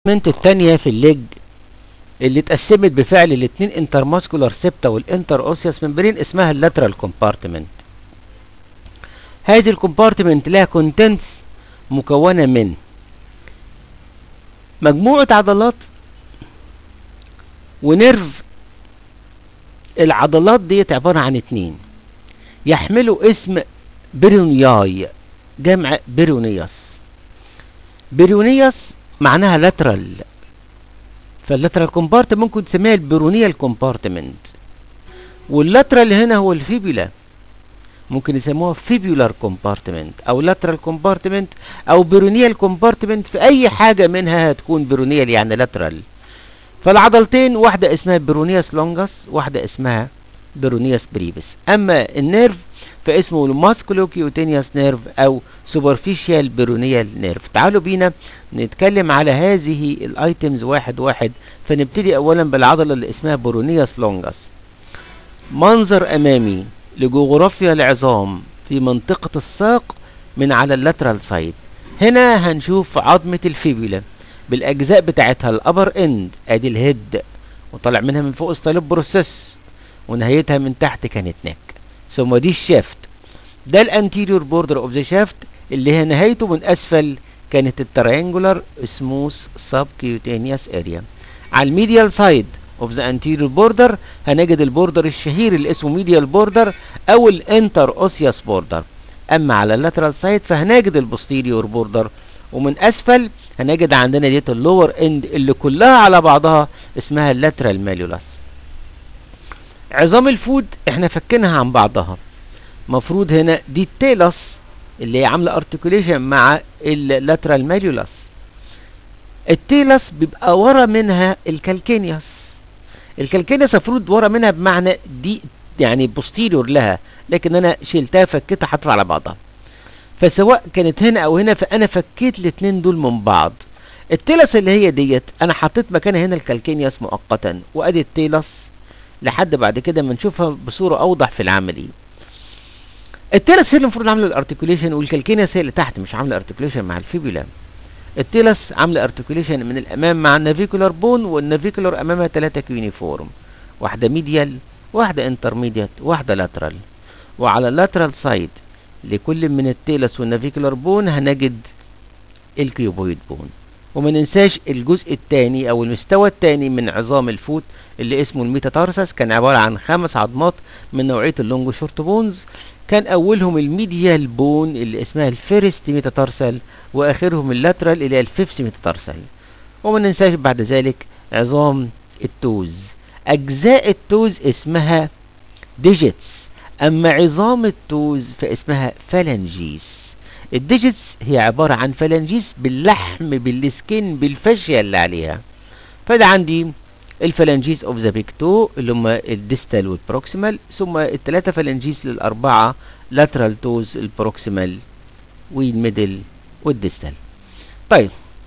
الكومبارتمنت الثانية في الليج اللي اتقسمت بفعل الاتنين انترماسكولار سيبتا والانتر اوسيوس ممبرين اسمها اللاترال كومبارتمنت هذه الكومبارتمنت لها كونتنتس مكونة من مجموعة عضلات ونيرف العضلات ديت عبارة عن اتنين يحملوا اسم بيرونياي جمع بيرونيوس بيرونيوس معناها لاترال فاللاترال كومبارت ممكن تسميها البيرونيال كومبارتمنت واللاترال هنا هو الفيبولا ممكن يسموها فيبولار كومبارتمنت او لاترال كومبارتمنت او بيرونيال كومبارتمنت في اي حاجة منها هتكون بيرونيال يعني لاترال فالعضلتين واحدة اسمها بيرونياس لونجس واحدة اسمها بيرونياس بريبس اما النيرف فاسمه الماسكولوكيوتينيوس نيرف او سوبرفيشال بيرونيال نيرف تعالوا بينا نتكلم على هذه الايتمز واحد واحد فنبتدي اولا بالعضلة اللي اسمها بيرونياس لونجس منظر امامي لجغرافيا العظام في منطقة الساق من على اللاترال سايد هنا هنشوف عظمة الفيبولا بالاجزاء بتاعتها الابر اند ادي الهيد وطالع منها من فوق ستايلوب بروسيس ونهايتها من تحت كانت ناك ثم دي الشافت ده الانتيريور بوردر اوف ذا شافت اللي هي نهايته من اسفل كانت التريانجولار سموث سب كيوتينيوس اريا على الميديال سايد اوف ذا انتيريور بوردر هنجد البوردر الشهير اللي اسمه ميديال بوردر او الانتر اوسيوس بوردر اما على اللاترال سايد فهنجد البوستيريور بوردر ومن اسفل هنجد عندنا ديت اللور اند اللي كلها على بعضها اسمها اللاترال ماليولاس عظام الفود احنا فكيناها عن بعضها مفروض هنا دي التيلس اللي هي عامله ارتكوليشن مع اللاترال ماليولاس التيلس بيبقى ورا منها الكالكينيوس الكالكينيوس المفروض ورا منها بمعنى دي يعني بوستيريور لها لكن انا شلتها فكيتها حطها على بعضها فسواء كانت هنا او هنا فانا فكيت الاتنين دول من بعض التيلس اللي هي ديت انا حطيت مكانها هنا الكالكينيوس مؤقتا وادي التيلس لحد بعد كده ما نشوفها بصوره اوضح في العملي التيلس هي اللي المفروض عامله الارتكوليشن والكالكينيوس هي اللي تحت مش عامله ارتكوليشن مع الفيبولا التيلس عامله ارتكوليشن من الامام مع النافيكولار بون والنافيكولار امامها ثلاثه كيونيفورم واحده ميديال واحده انترميديت واحده لاترال وعلى اللاترال سايد لكل من التيلس والنافيكولار بون هنجد الكيوبويد بون وما ننساش الجزء الثاني او المستوى الثاني من عظام الفوت اللي اسمه الميتاتارسس كان عباره عن خمس عظمات من نوعيه اللونج شورت بونز كان اولهم الميديال بون اللي اسمها الفيرست ميتاتارسل واخرهم اللاترال اللي هي الفيفث ميتاتارسل وما ننساش بعد ذلك عظام التوز اجزاء التوز اسمها ديجيتس اما عظام التوز فاسمها فالنجيس الديجيتس هي عبارة عن فالنجيس باللحم بالسكين بالفاشية اللي عليها فده عندي الفالنجيس اوف ذا بيك تو اللي هم الديستال والبروكسيمال ثم الثلاثة فالنجيس للأربعة لاترال توز البروكسيمال والميدل والديستال طيب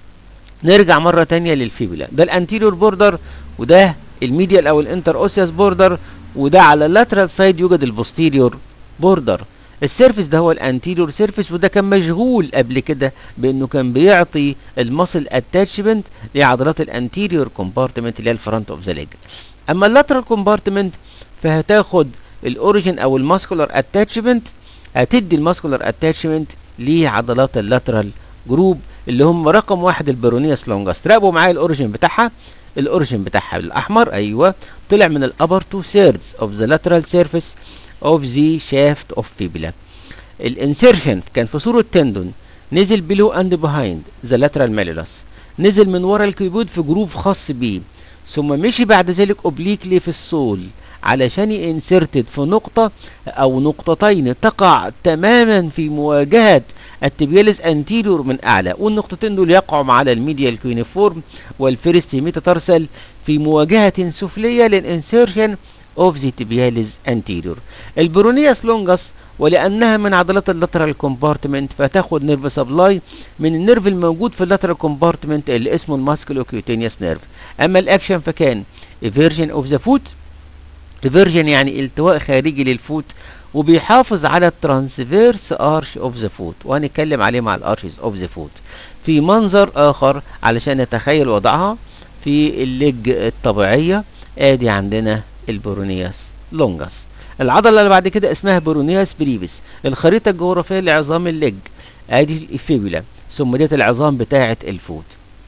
نرجع مرة تانية للفيبولا ده الانتيريور بوردر وده الميديال او الانتر اوسيوس بوردر وده على اللاترال سايد يوجد البوستيريور بوردر السيرفس ده هو الانتيريور سيرفس وده كان مشغول قبل كده بانه كان بيعطي المصل اتاتشمنت لعضلات الانتيريور كومبارتمنت اللي هي الفرونت اوف ذا ليج اما اللاترال كومبارتمنت فهتاخد الاوريجن او الماسكولار اتاتشمنت هتدي الماسكولار اتاتشمنت لعضلات اللاترال جروب اللي هم رقم واحد البيرونيوس لونجاس راقبوا معايا الاوريجن بتاعها الاوريجن بتاعها الاحمر ايوه طلع من الابر تو ثيردز اوف ذا لاترال سيرفيس اوف ذا شافت اوف فيبولا الانسيرشن كان في صوره تندون نزل بلو اند بيهايند ذا لاترال ماليولاس نزل من ورا الكيبود في جروب خاص بيه ثم مشي بعد ذلك اوبليكلي في السول علشان ينسرتد في نقطة أو نقطتين تقع تماما في مواجهة التبيالس انتيريور من أعلى والنقطتين دول يقعوا على الميديال كيونيفورم والفيرست ميتاتارسل في مواجهة سفلية للانسيرشن اوف ذا تبيالس انتيريور البرونياس لونجس ولانها من عضلات اللاترال كومبارتمنت فتاخد نيرف سبلاي من النيرف الموجود في اللاترال كومبارتمنت اللي اسمه الماسكولوكيوتينيوس نيرف اما الاكشن فكان ايفيرجن اوف ذا فوت ايفيرجن يعني التواء خارجي للفوت وبيحافظ على الترانسفيرس ارش اوف ذا فوت وهنتكلم عليه مع الارشز اوف ذا فوت في منظر اخر علشان نتخيل وضعها في الليج الطبيعيه ادي عندنا البرونياس لونجاس العضله اللي بعد كده اسمها برونياس بريفيس الخريطه الجغرافيه لعظام الليج ادي الفيبولا ثم ديت العظام بتاعه الفوت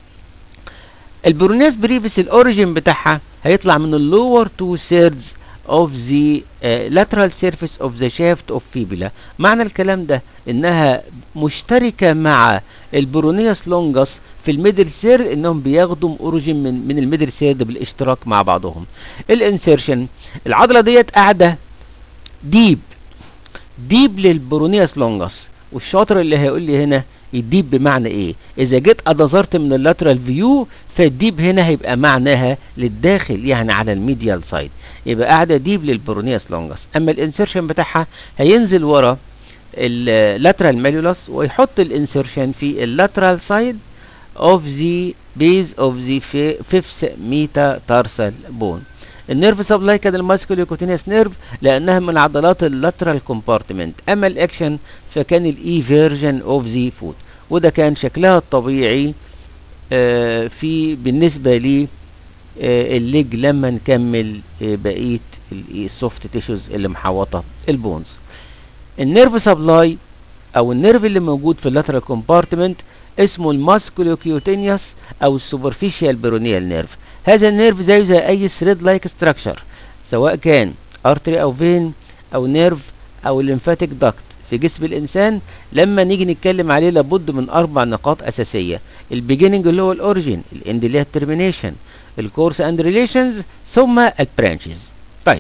البرونياس بريفيس الاوريجين بتاعها هيطلع من اللور تو سيردز of the uh, lateral surface of the shaft of fibula معنى الكلام ده انها مشتركة مع البرونياس لونجاس في الميدل سير انهم بياخدوا اوريجين من من الميدل سير بالاشتراك مع بعضهم الانسيرشن العضله ديت قاعده ديب ديب للبرونياس لونجاس والشاطر اللي هيقول لي هنا الديب بمعنى ايه اذا جيت ادظرت من اللاترال فيو فالديب هنا هيبقى معناها للداخل يعني على الميديال سايد يبقى قاعده ديب للبرونياس لونجاس اما الانسيرشن بتاعها هينزل ورا اللاترال ماليولس ويحط الانسيرشن في اللاترال سايد of the base of the fifth metatarsal bone النيرف سبلاي كان الماسكوليوكوتينيوس نيرف لانها من عضلات اللاترال كومبارتمنت اما الاكشن فكان الاي فيرجن اوف ذا فوت وده كان شكلها الطبيعي آه في بالنسبه لي آه الليج لما نكمل آه بقيه السوفت تيشوز اللي محوطه البونز النيرف سبلاي او النيرف اللي موجود في اللاترال كومبارتمنت اسمه الماسكولوكيوتينيوس او السوبرفيشال بيرونيال نيرف هذا النيرف زي زي اي ثريد لايك ستراكشر سواء كان ارتري او فين او نيرف او الليمفاتيك داكت في جسم الانسان لما نيجي نتكلم عليه لابد من اربع نقاط اساسيه البيجيننج اللي هو الاوريجين الاند اللي هي الترمينيشن الكورس اند ريليشنز ثم البرانشز طيب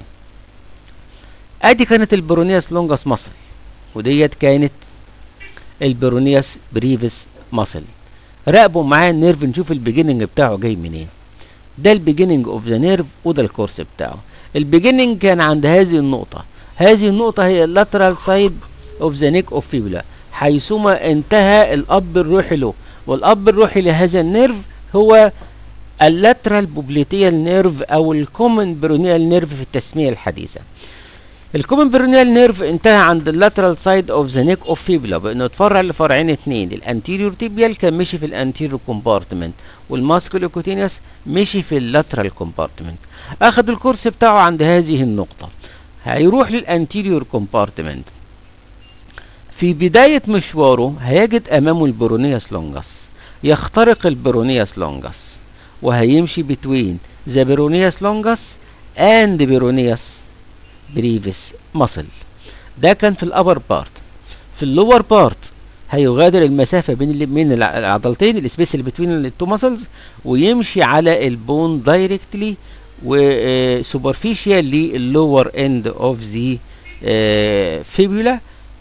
ادي كانت البرونياس لونجاس مصل وديت كانت البرونياس بريفس مصل راقبوا معايا النيرف نشوف البيجيننج بتاعه جاي منين ده البيجيننج اوف ذا نيرف وده الكورس بتاعه البيجيننج كان عند هذه النقطة هذه النقطة هي اللاترال سايد اوف ذا نيك اوف فيبولا حيثما انتهى الاب الروحي له والاب الروحي لهذا النيرف هو اللاترال بوبليتيال نيرف او الكومن برونيال نيرف في التسمية الحديثة الكومن برونيال نيرف انتهى عند اللاترال سايد اوف ذا نيك اوف فيبولا بانه اتفرع لفرعين اثنين الانتيريور تيبيال كان مشي في الانتيريور كومبارتمنت والماسكولوكوتينيوس مشي في اللاترال كومبارتمنت اخذ الكورس بتاعه عند هذه النقطة هيروح للانتيريور كومبارتمنت في بداية مشواره هيجد امامه البرونياس لونجاس يخترق البرونياس لونجاس وهيمشي بتوين ذا بيرونياس لونجاس اند بيرونياس بريفس ماسل ده كان في الابر بارت في اللور بارت هيغادر المسافه بين بين العضلتين السبيس اللي بين التو ماسلز ويمشي على البون دايركتلي وسوبرفيشال للور اند اوف ذا فيبولا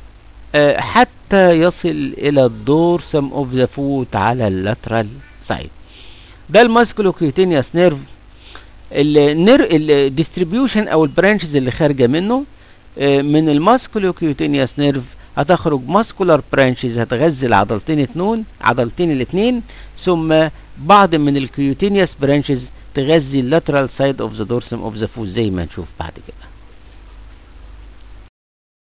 حتى يصل الى الدورسم اوف ذا فوت على اللاترال سايد ده الماسكولوكيوتينيوس نيرف النير الديستريبيوشن او البرانشز اللي خارجه منه من الماسكولوكيوتينيوس نيرف هتخرج ماسكولار برانشز هتغذي العضلتين اتنين عضلتين الاثنين ثم بعض من الكيوتينيوس برانشز تغذي اللاترال سايد اوف ذا دورسم اوف ذا فوت زي ما نشوف بعد كده